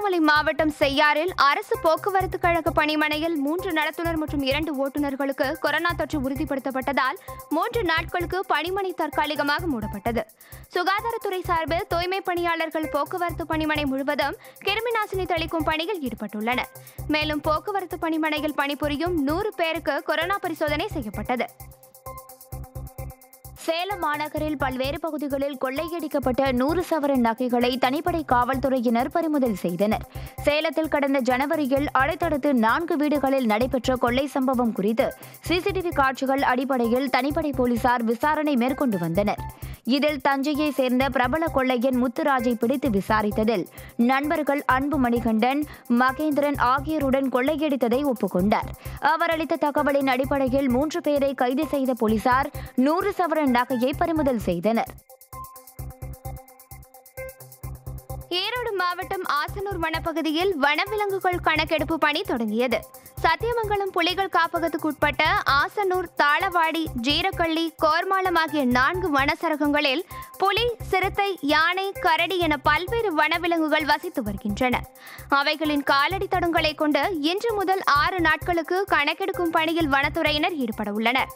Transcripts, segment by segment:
திருவண்ணாமலை மாவட்டம் செய்யாறில் அரசு போக்குவரத்து கழக பணிமனையில் மூன்று நடத்துனர் மற்றும் இரண்டு ஓட்டுநர்களுக்கு கொரோனா தொற்று உறுதிப்படுத்தப்பட்டதால் மூன்று நாட்களுக்கு பணிமனை தற்காலிகமாக மூடப்பட்டது சுகாதாரத்துறை சார்பில் தூய்மை பணியாளர்கள் போக்குவரத்து பணிமனை முழுவதும் கிருமி நாசினி தெளிக்கும் பணியில் ஈடுபட்டுள்ளனர் மேலும் போக்குவரத்து பணிமனையில் பணிபுரியும் நூறு பேருக்கு கொரோனா பரிசோதனை செய்யப்பட்டது சேலம் மாநகரில் பல்வேறு பகுதிகளில் கொள்ளையடிக்கப்பட்ட நூறு சவரன் நகைகளை தனிப்படை காவல்துறையினர் பறிமுதல் செய்தனர் சேலத்தில் கடந்த ஜனவரியில் அடுத்தடுத்து நான்கு வீடுகளில் நடைபெற்ற கொள்ளை சம்பவம் குறித்து சிசிடிவி காட்சிகள் அடிப்படையில் தனிப்படை போலீசார் விசாரணை மேற்கொண்டு வந்தனர் இதில் தஞ்சையை சேர்ந்த பிரபல கொள்ளையன் முத்துராஜை பிடித்து விசாரித்ததில் நண்பர்கள் அன்பு மணிகண்டன் மகேந்திரன் ஆகியோருடன் கொள்ளையடித்ததை ஒப்புக்கொண்டார் அவர் அளித்த தகவலின் அடிப்படையில் மூன்று பேரை கைது செய்த போலீசார் நூறு சவரன் நகையை பறிமுதல் செய்தனர் ஈரோடு மாவட்டம் ஆசனூர் வனப்பகுதியில் வனவிலங்குகள் கணக்கெடுப்பு பணி தொடங்கியது சத்தியமங்கலம் புலிகள் காப்பகத்துக்குட்பட்ட ஆசனூர் தாளவாடி ஜீரக்கள்ளி கோர்மாலம் ஆகிய நான்கு வனச்சரகங்களில் புலி சிறுத்தை யானை கரடி என பல்வேறு வனவிலங்குகள் வசித்து வருகின்றன அவைகளின் காலடி தடங்களை கொண்டு இன்று முதல் ஆறு நாட்களுக்கு கணக்கெடுக்கும் பணியில் வனத்துறையினர் ஈடுபட உள்ளனர்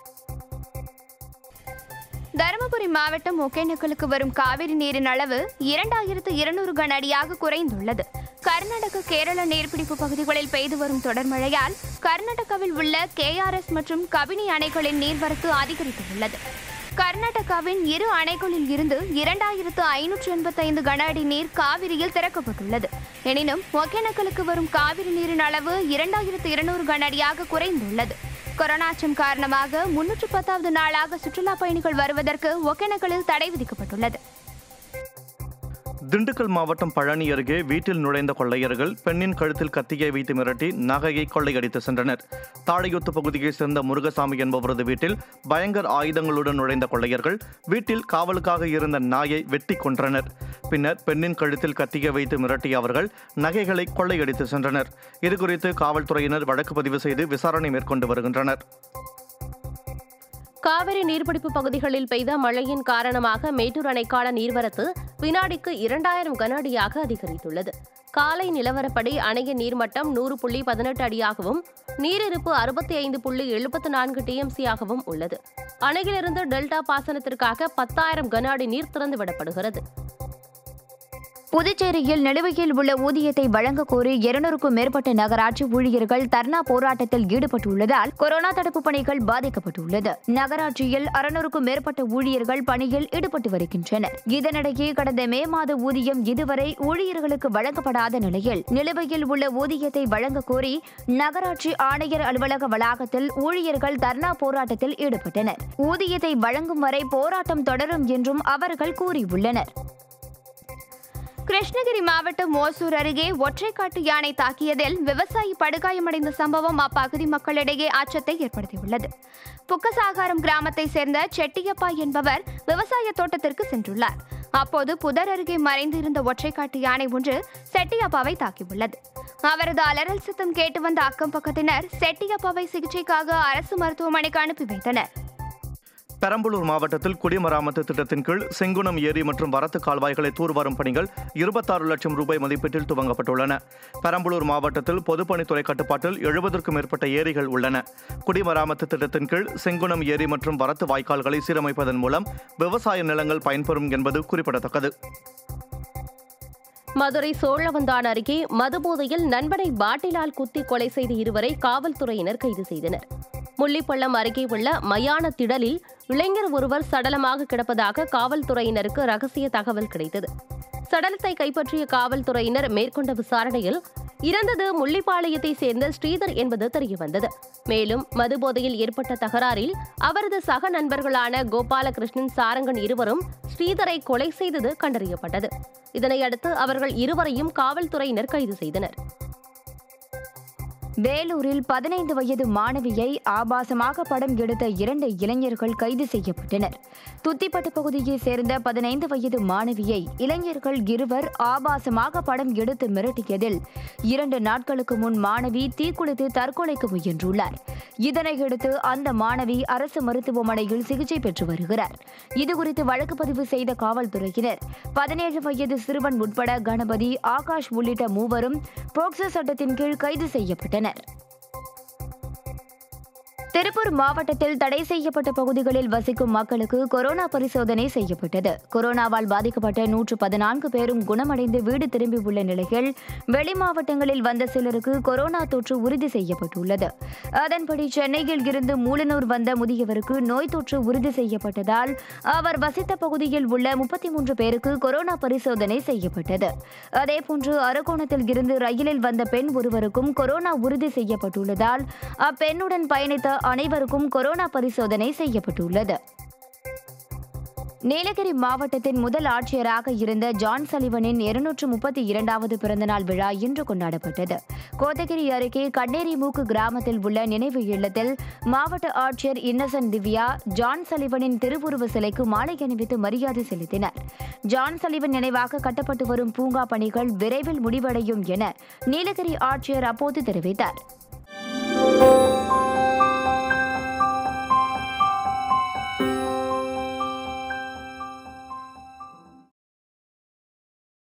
தருமபுரி மாவட்டம் ஒகேனக்கலுக்கு வரும் காவிரி நீரின் அளவு இரண்டாயிரத்து இருநூறு கன அடியாக குறைந்துள்ளது கர்நாடக கேரள நீர்பிடிப்பு பகுதிகளில் பெய்து வரும் தொடர் மழையால் கர்நாடகாவில் உள்ள கேஆர்எஸ் மற்றும் கபினி அணைகளின் நீர்வரத்து அதிகரித்துள்ளது கர்நாடகாவின் இரு அணைகளில் இருந்து இரண்டாயிரத்து ஐநூற்று எண்பத்தைந்து கன அடி நீர் காவிரியில் திறக்கப்பட்டுள்ளது எனினும் ஒகேனக்கலுக்கு வரும் காவிரி நீரின் அளவு இரண்டாயிரத்து இருநூறு கன அடியாக குறைந்துள்ளது கொரோனா அச்சம் காரணமாக முன்னூற்று பத்தாவது நாளாக சுற்றுலா பயணிகள் வருவதற்கு ஒகேனக்கலில் தடை விதிக்கப்பட்டுள்ளது திண்டுக்கல் மாவட்டம் பழனி அருகே வீட்டில் நுழைந்த கொள்ளையர்கள் பெண்ணின் கழுத்தில் கத்தியை வைத்து மிரட்டி நகையை கொள்ளையடித்து சென்றனர் தாழையூத்து பகுதியைச் சேர்ந்த முருகசாமி என்பவரது வீட்டில் பயங்கர ஆயுதங்களுடன் நுழைந்த கொள்ளையர்கள் வீட்டில் காவலுக்காக இருந்த நாயை வெட்டி கொன்றனர் பின்னர் பெண்ணின் கழுத்தில் கத்தியை வைத்து மிரட்டிய அவர்கள் நகைகளை கொள்ளையடித்து சென்றனர் இதுகுறித்து காவல்துறையினர் வழக்கு பதிவு செய்து விசாரணை மேற்கொண்டு வருகின்றனர் காவிரி நீர்பிடிப்பு பகுதிகளில் பெய்த மழையின் காரணமாக மேட்டூர் அணைக்கான நீர்வரத்து வினாடிக்கு இரண்டாயிரம் கன அடியாக அதிகரித்துள்ளது காலை நிலவரப்படி அணையின் நீர்மட்டம் நூறு புள்ளி பதினெட்டு அடியாகவும் நீரிருப்பு அறுபத்தி ஐந்து புள்ளி எழுபத்து நான்கு டிஎம்சியாகவும் உள்ளது அணையிலிருந்து டெல்டா பாசனத்திற்காக பத்தாயிரம் கன அடி நீர் திறந்துவிடப்படுகிறது புதுச்சேரியில் நிலுவையில் உள்ள ஊதியத்தை வழங்க கோரி இருநூறுக்கும் மேற்பட்ட நகராட்சி ஊழியர்கள் தர்ணா போராட்டத்தில் ஈடுபட்டுள்ளதால் கொரோனா தடுப்பு பணிகள் பாதிக்கப்பட்டுள்ளது நகராட்சியில் அறுநூறுக்கும் மேற்பட்ட ஊழியர்கள் பணியில் ஈடுபட்டு வருகின்றனர் இதனிடையே கடந்த மே மாத ஊதியம் இதுவரை ஊழியர்களுக்கு வழங்கப்படாத நிலையில் நிலுவையில் உள்ள ஊதியத்தை வழங்க கோரி நகராட்சி ஆணையர் அலுவலக வளாகத்தில் ஊழியர்கள் தர்ணா போராட்டத்தில் ஈடுபட்டனர் ஊதியத்தை வழங்கும் வரை போராட்டம் தொடரும் என்றும் அவர்கள் கூறியுள்ளனர் கிருஷ்ணகிரி மாவட்டம் ஓசூர் அருகே ஒற்றைக்காட்டு யானை தாக்கியதில் விவசாயி படுகாயமடைந்த சம்பவம் அப்பகுதி மக்களிடையே அச்சத்தை ஏற்படுத்தியுள்ளது புக்கசாகாரம் கிராமத்தை சேர்ந்த செட்டியப்பா என்பவர் விவசாய தோட்டத்திற்கு சென்றுள்ளார் அப்போது புதர் அருகே மறைந்திருந்த ஒற்றைக்காட்டு யானை ஒன்று செட்டியப்பாவை தாக்கியுள்ளது அவரது அலறல் சத்தம் கேட்டு வந்த அக்கம் பக்கத்தினர் செட்டியப்பாவை சிகிச்சைக்காக அரசு மருத்துவமனைக்கு அனுப்பி வைத்தனர் பெரம்பலூர் மாவட்டத்தில் குடிமராமத்து திட்டத்தின் கீழ் செங்குணம் ஏரி மற்றும் வரத்து கால்வாய்களை தூர்வாரும் பணிகள் இருபத்தாறு லட்சம் ரூபாய் மதிப்பீட்டில் துவங்கப்பட்டுள்ளன பெரம்பலூர் மாவட்டத்தில் பொதுப்பணித்துறை கட்டுப்பாட்டில் எழுபதற்கும் மேற்பட்ட ஏரிகள் உள்ளன குடிமராமத்து திட்டத்தின் கீழ் செங்குணம் ஏரி மற்றும் வரத்து வாய்க்கால்களை சீரமைப்பதன் மூலம் விவசாய நிலங்கள் பயன்பெறும் என்பது குறிப்பிடத்தக்கது மதுரை சோழவந்தான் அருகே மதுபோதையில் நண்பனை பாட்டிலால் குத்தி கொலை செய்த இருவரை காவல்துறையினர் கைது செய்தனர் முள்ளிப்பள்ளம் அருகே உள்ள மயான திடலில் இளைஞர் ஒருவர் சடலமாக கிடப்பதாக காவல்துறையினருக்கு ரகசிய தகவல் கிடைத்தது சடலத்தை கைப்பற்றிய காவல்துறையினர் மேற்கொண்ட விசாரணையில் இறந்தது முள்ளிப்பாளையத்தை சேர்ந்த ஸ்ரீதர் என்பது தெரியவந்தது மேலும் மதுபோதையில் ஏற்பட்ட தகராறில் அவரது சக நண்பர்களான கோபாலகிருஷ்ணன் சாரங்கன் இருவரும் ஸ்ரீதரை கொலை செய்தது கண்டறியப்பட்டது இதனையடுத்து அவர்கள் இருவரையும் காவல்துறையினர் கைது செய்தனர் வேலூரில் பதினைந்து வயது மாணவியை ஆபாசமாக படம் எடுத்த இரண்டு இளைஞர்கள் கைது செய்யப்பட்டனர் துத்திப்பட்டு பகுதியைச் சேர்ந்த பதினைந்து வயது மாணவியை இளைஞர்கள் இருவர் ஆபாசமாக படம் எடுத்து மிரட்டியதில் இரண்டு நாட்களுக்கு முன் மாணவி தீக்குளித்து தற்கொலைக்கு முயன்றுள்ளார் இதனையடுத்து அந்த மாணவி அரசு மருத்துவமனையில் சிகிச்சை பெற்று வருகிறார் இதுகுறித்து வழக்கு பதிவு செய்த காவல்துறையினர் பதினேழு வயது சிறுவன் உட்பட கணபதி ஆகாஷ் உள்ளிட்ட மூவரும் போக்சோ சட்டத்தின் கீழ் கைது செய்யப்பட்டனர் திருப்பூர் மாவட்டத்தில் தடை செய்யப்பட்ட பகுதிகளில் வசிக்கும் மக்களுக்கு கொரோனா பரிசோதனை செய்யப்பட்டது கொரோனாவால் பாதிக்கப்பட்ட நூற்று பதினான்கு பேரும் குணமடைந்து வீடு திரும்பியுள்ள நிலையில் வெளி மாவட்டங்களில் வந்த சிலருக்கு கொரோனா தொற்று உறுதி செய்யப்பட்டுள்ளது அதன்படி சென்னையில் இருந்து மூலனூர் வந்த முதியவருக்கு நோய் தொற்று உறுதி செய்யப்பட்டதால் அவர் வசித்த பகுதியில் உள்ள முப்பத்தி மூன்று பேருக்கு கொரோனா பரிசோதனை செய்யப்பட்டது அதேபோன்று அரக்கோணத்தில் இருந்து ரயிலில் வந்த பெண் ஒருவருக்கும் கொரோனா உறுதி செய்யப்பட்டுள்ளதால் அப்பெண்ணுடன் பயணித்த அனைவருக்கும் கொரோனா பரிசோதனை செய்யப்பட்டுள்ளது நீலகிரி மாவட்டத்தின் முதல் ஆட்சியராக இருந்த ஜான் சலிவனின் இருநூற்று முப்பத்தி இரண்டாவது பிறந்தநாள் விழா இன்று கொண்டாடப்பட்டது கோத்தகிரி அருகே கண்ணேரிமூக்கு கிராமத்தில் உள்ள நினைவு இல்லத்தில் மாவட்ட ஆட்சியர் இன்னசென்ட் திவ்யா ஜான் சலிவனின் திருவுருவ சிலைக்கு மாலை அணிவித்து மரியாதை செலுத்தினர் ஜான் சலிவன் நினைவாக கட்டப்பட்டு வரும் பூங்கா பணிகள் விரைவில் முடிவடையும் என நீலகிரி ஆட்சியர் அப்போது தெரிவித்தார்